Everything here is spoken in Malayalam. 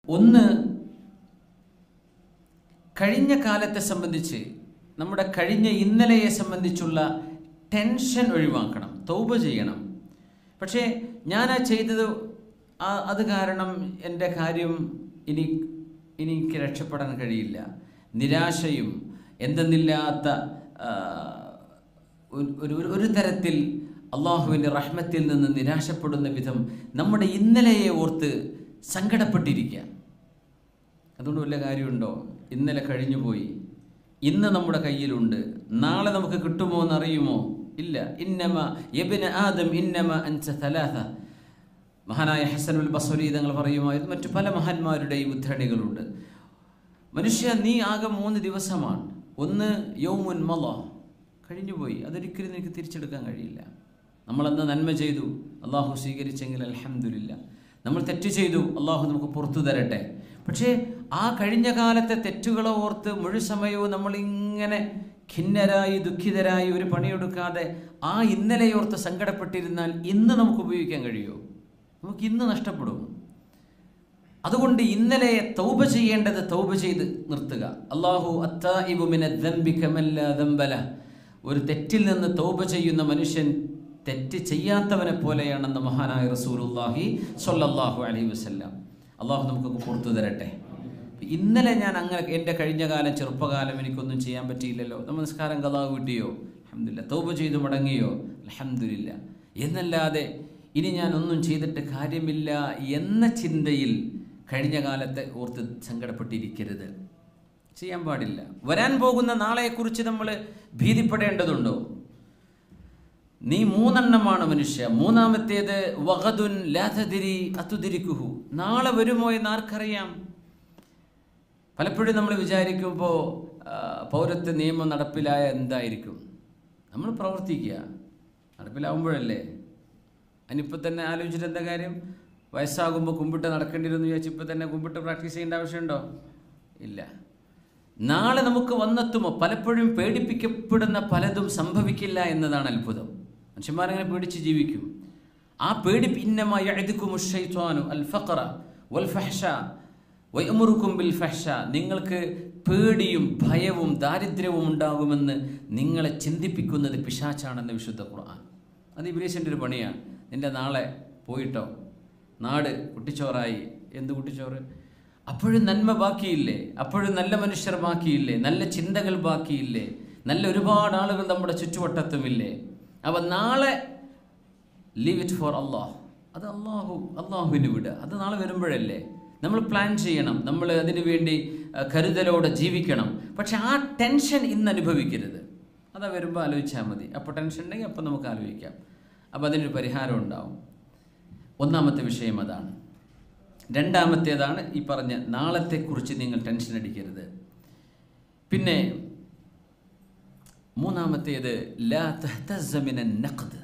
ഒന്ന് കഴിഞ്ഞ കാലത്തെ സംബന്ധിച്ച് നമ്മുടെ കഴിഞ്ഞ ഇന്നലെയെ സംബന്ധിച്ചുള്ള ടെൻഷൻ ഒഴിവാക്കണം തൗബ ചെയ്യണം പക്ഷേ ഞാൻ ആ ചെയ്തത് ആ- അത് കാരണം എൻ്റെ കാര്യം ഇനി ഇനി എനിക്ക് രക്ഷപ്പെടാൻ കഴിയില്ല നിരാശയും എന്തെന്നില്ലാത്ത ആ, ഒരു- ഒരു ഒരു- ഒരു തരത്തിൽ അള്ളാഹുവിൻ്റെ റഹ്മത്തിൽ നിന്ന് നിരാശപ്പെടുന്ന വിധം നമ്മുടെ ഇന്നലെയെ ഓർത്ത് സങ്കടപ്പെട്ടിരിക്കുക അതുകൊണ്ട് വല്ല കാര്യമുണ്ടോ ഇന്നലെ കഴിഞ്ഞു പോയി ഇന്ന് നമ്മുടെ കയ്യിലുണ്ട് നാളെ നമുക്ക് കിട്ടുമോ എന്ന് അറിയുമോ ഇല്ല ഇന്നമ യബിന ആദം ഇന്നമ അൻസ തലാഥ മഹാനായ ഹസനുൽ ബസരി തങ്ങൾ പറയുമായിരുന്നു മറ്റു പല മഹാന്മാരുടെയും ഉദ്ധരണികളുണ്ട് മനുഷ്യ നീ ആകെ മൂന്ന് ദിവസമാണ് ഒന്ന് യൗമുൻ മല കഴിഞ്ഞുപോയി അതൊരിക്കലും നിനക്ക് തിരിച്ചെടുക്കാൻ കഴിയില്ല നമ്മളന്ന് നന്മ ചെയ്തു അള്ളാഹു സ്വീകരിച്ചെങ്കിൽ അലഹമില്ല നമ്മൾ തെറ്റ് ചെയ്തു അള്ളാഹു നമുക്ക് പുറത്തു തരട്ടെ പക്ഷേ ആ കഴിഞ്ഞ കാലത്തെ തെറ്റുകളെ ഓർത്ത് മുഴു സമയവും നമ്മളിങ്ങനെ ഖിന്നരായി ദുഃഖിതരായി ഒരു പണിയെടുക്കാതെ ആ ഇന്നലെയോർത്ത് സങ്കടപ്പെട്ടിരുന്നാൽ ഇന്ന് നമുക്ക് ഉപയോഗിക്കാൻ കഴിയുമോ നമുക്ക് ഇന്ന് നഷ്ടപ്പെടും അതുകൊണ്ട് ഇന്നലെ തൗബ ചെയ്യേണ്ടത് തൗബ ചെയ്ത് നിർത്തുക അള്ളാഹു അത്താഇബു മിന ദംബി കമല്ല ദംബല ഒരു തെറ്റിൽ നിന്ന് തൗബ ചെയ്യുന്ന മനുഷ്യൻ തെറ്റ് ചെയ്യാത്തവനെ പോലെയാണെന്ന് മഹാനായ റസൂലുള്ളാഹി സ്വല്ലല്ലാഹു അലൈഹി വസല്ലം അള്ളാഹു നമുക്കൊക്കെ പുറത്തു തരട്ടെ ഇന്നലെ ഞാൻ അങ്ങനെ എൻ്റെ കഴിഞ്ഞ കാലം ചെറുപ്പകാലം എനിക്കൊന്നും ചെയ്യാൻ പറ്റിയില്ലല്ലോ നമസ്കാരം കഥാവ് കിട്ടിയോ അലഹമില്ല തൗബ ചെയ്തു മടങ്ങിയോ അലഹമില്ല എന്നല്ലാതെ ഇനി ഞാൻ ഒന്നും ചെയ്തിട്ട് കാര്യമില്ല എന്ന ചിന്തയിൽ കഴിഞ്ഞ കാലത്തെ ഓർത്ത് സങ്കടപ്പെട്ടിരിക്കരുത് ചെയ്യാൻ പാടില്ല വരാൻ പോകുന്ന നാളെക്കുറിച്ച് നമ്മൾ ഭീതിപ്പെടേണ്ടതുണ്ടോ നീ മൂന്നെണ്ണമാണ് മനുഷ്യ മൂന്നാമത്തേത് വഹദുൻ ലാഥതിരി അതുതിരിക്കുഹു നാളെ വരുമോ എന്ന് ആർക്കറിയാം പലപ്പോഴും നമ്മൾ വിചാരിക്കുമ്പോൾ പൗരത്വ നിയമം നടപ്പിലായ എന്തായിരിക്കും നമ്മൾ പ്രവർത്തിക്കുക നടപ്പിലാവുമ്പോഴല്ലേ അതിനിപ്പോൾ തന്നെ ആലോചിച്ചിട്ട് എന്താ കാര്യം വയസ്സാകുമ്പോൾ കുമ്പിട്ട് നടക്കേണ്ടി വരുമെന്ന് വിചാരിച്ച് ഇപ്പോൾ തന്നെ കുമ്പിട്ട് പ്രാക്ടീസ് ചെയ്യേണ്ട ആവശ്യമുണ്ടോ ഇല്ല നാളെ നമുക്ക് വന്നെത്തുമോ പലപ്പോഴും പേടിപ്പിക്കപ്പെടുന്ന പലതും സംഭവിക്കില്ല എന്നതാണ് അത്ഭുതം മനുഷ്യന്മാരങ്ങനെ പേടിച്ച് ജീവിക്കും ആ പേടി പിന്നമായി എഴുതിക്കുമുഷൈത്വാനു അൽ ഫഖറ വൽ ഫഹ്ഷ വയമുറുക്കും ബിൽ ഫഹ്ഷ നിങ്ങൾക്ക് പേടിയും ഭയവും ദാരിദ്ര്യവും ഉണ്ടാകുമെന്ന് നിങ്ങളെ ചിന്തിപ്പിക്കുന്നത് പിശാച്ചാണെന്ന് വിശുദ്ധ ഖുർആൻ അത് ഇബ്ലീസിൻ്റെ ഒരു പണിയാണ് നിന്റെ നാളെ പോയിട്ടോ നാട് കുട്ടിച്ചോറായി എന്ത് കുട്ടിച്ചോറ് അപ്പോഴും നന്മ ബാക്കിയില്ലേ അപ്പോഴും നല്ല മനുഷ്യർ ബാക്കിയില്ലേ നല്ല ചിന്തകൾ ബാക്കിയില്ലേ നല്ല ഒരുപാട് ആളുകൾ നമ്മുടെ ചുറ്റുവട്ടത്തുമില്ലേ അവ നാളെ ലീവ് ഇറ്റ് ഫോർ അള്ളാഹ് അത് അള്ളാഹു അള്ളാഹുവിന് വിടുക അത് നാളെ വരുമ്പോഴല്ലേ നമ്മൾ പ്ലാൻ ചെയ്യണം നമ്മൾ അതിനു വേണ്ടി അഹ്, കരുതലോടെ ജീവിക്കണം പക്ഷെ ആ ടെൻഷൻ ഇന്ന് അനുഭവിക്കരുത് അതാ വരുമ്പോൾ ആലോചിച്ചാൽ മതി അപ്പോൾ ടെൻഷൻ ഉണ്ടെങ്കിൽ അപ്പോൾ നമുക്ക് ആലോചിക്കാം അപ്പോൾ അതിനൊരു പരിഹാരം ഉണ്ടാവും ഒന്നാമത്തെ വിഷയം അതാണ് രണ്ടാമത്തേതാണ് ഈ പറഞ്ഞ നാളത്തെക്കുറിച്ച് നിങ്ങൾ ടെൻഷൻ അടിക്കരുത് പിന്നെ മൂന്നാമത്തേത് ലാ തഹ്തസ്സ മിനൻ നഖ്ദ്